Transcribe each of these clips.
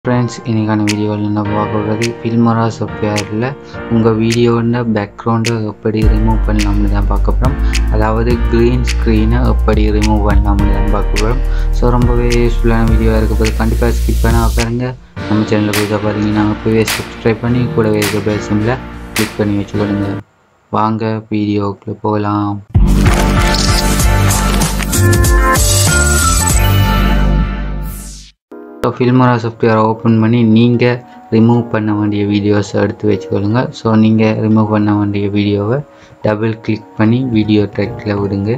friends இன்றைக்கான வீடியோவில் என்ன பார்க்க போகிறது ஃபில்மரா சாஃப்ட்வேரில் உங்கள் வீடியோட பேக்ரவுண்டை எப்படி ரிமூவ் பண்ணலாம்னு தான் பார்க்க போகிறோம் அதாவது க்ரீன் ஸ்க்ரீனை எப்படி ரிமூவ் பண்ணலாம்னு தான் பார்க்க போகிறோம் ஸோ ரொம்பவே யூஸ்ஃபுல்லான வீடியோவாக இருக்க போது கண்டிப்பாக ஸ்கிப் பண்ண பாருங்க நம்ம சேனலில் போய் பார்த்தீங்கன்னா இப்போவே சப்ஸ்கிரைப் பண்ணி கூடவே இருக்க பெல் சிம்மில் கிளிக் பண்ணி வச்சுக்கொள்ளுங்க வாங்க வீடியோக்குள்ளே போகலாம் ஸோ ஃபில்மரா சாஃப்ட்வேரை ஓப்பன் பண்ணி நீங்கள் ரிமூவ் பண்ண வேண்டிய வீடியோஸை எடுத்து வச்சுக்கொள்ளுங்க ஸோ நீங்கள் ரிமூவ் பண்ண வேண்டிய வீடியோவை டபுள் கிளிக் பண்ணி வீடியோ ட்ராக்கில் விடுங்க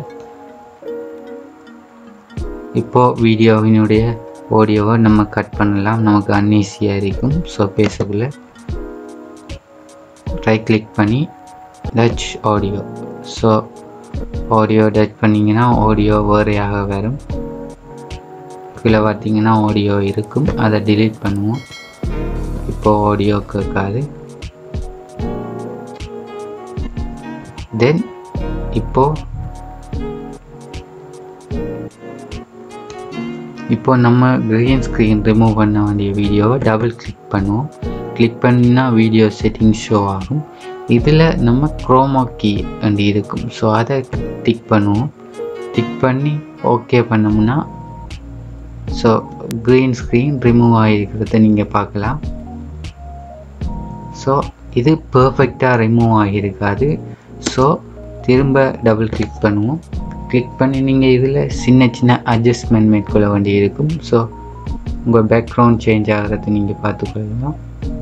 இப்போது வீடியோவினுடைய ஆடியோவை நம்ம கட் பண்ணலாம் நமக்கு அன்ஈஸியாக இருக்கும் ஸோ பேசக்குள்ள ரைட் கிளிக் பண்ணி touch audio so audio touch பண்ணிங்கன்னா ஆடியோ வேறையாக வரும் கீழே பார்த்தீங்கன்னா ஆடியோ இருக்கும் அதை டிலீட் பண்ணுவோம் இப்போ ஆடியோ கேட்காது தென் இப்போ இப்போ நம்ம கிரீன் ஸ்க்ரீன் ரிமூவ் பண்ண வேண்டிய வீடியோவை டபுள் கிளிக் பண்ணுவோம் கிளிக் பண்ணினா வீடியோ செட்டிங் ஷோ ஆகும் இதில் நம்ம குரோமா கீ அப்படி இருக்கும் ஸோ அதை டிக் பண்ணுவோம் டிக் பண்ணி ஓகே பண்ணோம்னா ஸோ க்ரீன் ஸ்க்ரீன் ரிமூவ் ஆகிருக்கிறத நீங்கள் பார்க்கலாம் ஸோ இது பர்ஃபெக்டாக ரிமூவ் ஆகியிருக்காது ஸோ திரும்ப டபுள் கிளிக் பண்ணுவோம் கிளிக் பண்ணி நீங்கள் இதில் சின்ன சின்ன அட்ஜஸ்ட்மெண்ட் மேற்கொள்ள வேண்டி இருக்கும் ஸோ உங்கள் பேக்ரவுண்ட் சேஞ்ச் ஆகிறத நீங்கள் பார்த்துக்கொள்ளலாம்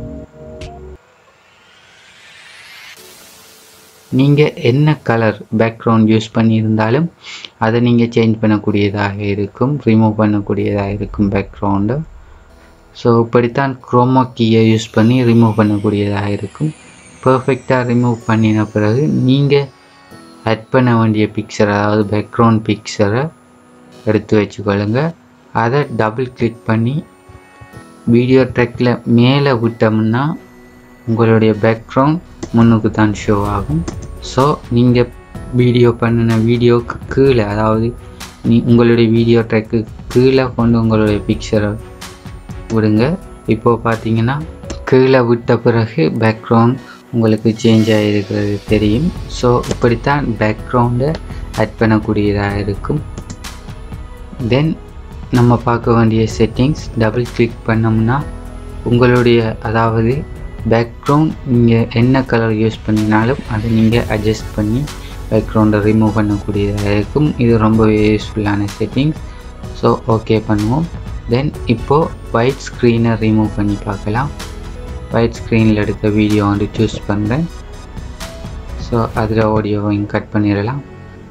நீங்கள் என்ன கலர் பேக்ரவுண்ட் யூஸ் பண்ணியிருந்தாலும் அதை நீங்கள் சேஞ்ச் பண்ணக்கூடியதாக இருக்கும் ரிமூவ் பண்ணக்கூடியதாக இருக்கும் பேக்ரவுண்டு ஸோ இப்படித்தான் குரோமோ கீயை யூஸ் பண்ணி ரிமூவ் பண்ணக்கூடியதாக இருக்கும் பர்ஃபெக்டாக ரிமூவ் பண்ணின பிறகு நீங்கள் ஆட் பண்ண வேண்டிய பிக்சர் அதாவது பேக்ரவுண்ட் பிக்சரை எடுத்து வச்சுக்கொள்ளுங்க அதை டபுள் கிளிக் பண்ணி வீடியோ ட்ரெக்கில் மேலே விட்டோம்னா உங்களுடைய பேக்ரவுண்ட் முன்னுக்கு தான் ஷோ ஆகும் ஸோ நீங்கள் வீடியோ பண்ணின வீடியோவுக்கு கீழே அதாவது நீ உங்களுடைய வீடியோ ட்ரெக்கு கீழே கொண்டு உங்களுடைய பிக்சரை விடுங்க இப்போது பார்த்தீங்கன்னா கீழே விட்ட பிறகு பேக்ரவுண்ட் உங்களுக்கு சேஞ்ச் ஆகிருக்கிறது தெரியும் ஸோ இப்படித்தான் பேக்ரவுண்டை ஆட் பண்ணக்கூடியதாக இருக்கும் தென் நம்ம பார்க்க வேண்டிய செட்டிங்ஸ் டபுள் கிளிக் பண்ணோம்னா உங்களுடைய அதாவது பேக்ரவுண்ட் நீங்கள் என்ன கலர் யூஸ் பண்ணினாலும் அதை நீங்கள் அட்ஜஸ்ட் பண்ணி பேக்ரவுண்டை ரிமூவ் பண்ணக்கூடியதாக இருக்கும் இது ரொம்பவே யூஸ்ஃபுல்லான செட்டிங்ஸ் ஸோ ஓகே பண்ணுவோம் தென் இப்போது ஒயிட் ஸ்க்ரீனை ரிமூவ் பண்ணி பார்க்கலாம் ஒயிட் ஸ்க்ரீனில் எடுத்த வீடியோ வந்து சூஸ் பண்ணுறேன் ஸோ அதில் ஆடியோவையும் கட் பண்ணிடலாம்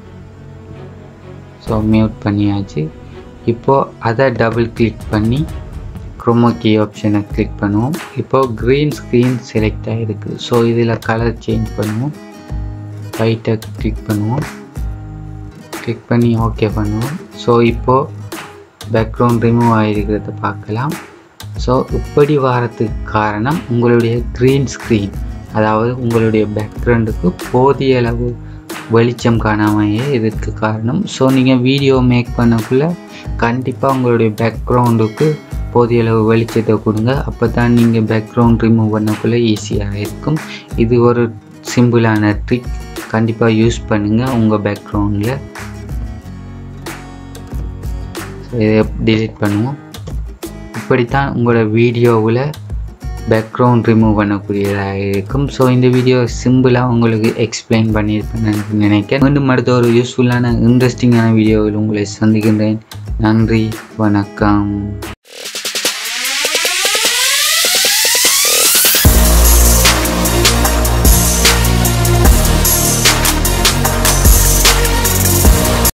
ஸோ மியூட் பண்ணியாச்சு இப்போது அதை டபுள் கிளிக் பண்ணி குரோமோ கீ ஆப்ஷனை கிளிக் பண்ணுவோம் இப்போது க்ரீன் ஸ்க்ரீன் செலக்ட் ஆகிருக்கு ஸோ இதில் கலர் சேஞ்ச் பண்ணுவோம் ஒயிட்டை கிளிக் பண்ணுவோம் கிளிக் பண்ணி ஓகே பண்ணுவோம் ஸோ இப்போது பேக்ரவுண்ட் ரிமூவ் ஆகிருக்கிறத பார்க்கலாம் ஸோ இப்படி வாரத்துக்கு காரணம் உங்களுடைய க்ரீன் ஸ்க்ரீன் அதாவது உங்களுடைய பேக்ரவுண்டுக்கு போதிய அளவு வெளிச்சம் காணாமையே இதுக்கு காரணம் ஸோ நீங்கள் வீடியோ மேக் பண்ணக்குள்ளே கண்டிப்பாக உங்களுடைய பேக்ரவுண்டுக்கு போதிய அளவு வெளிச்சத்தை கொடுங்க அப்போ தான் நீங்கள் பேக்ரவுண்ட் ரிமூவ் பண்ணக்குள்ளே ஈஸியாக இருக்கும் இது ஒரு சிம்பிளான ட்ரிக் கண்டிப்பாக யூஸ் பண்ணுங்கள் உங்கள் பேக்ரவுண்டில் இதை டிலீட் பண்ணுவோம் இப்படித்தான் உங்களோட வீடியோவில் பேக்ரவுண்ட் ரிமூவ் பண்ணக்கூடியதாக இருக்கும் ஸோ இந்த வீடியோ சிம்பிளாக உங்களுக்கு எக்ஸ்பிளைன் பண்ணியிருப்பேன் நினைக்கிறேன் மீண்டும் அடுத்த ஒரு யூஸ்ஃபுல்லான இன்ட்ரெஸ்டிங்கான வீடியோவில் உங்களை சந்திக்கின்றேன் நன்றி வணக்கம்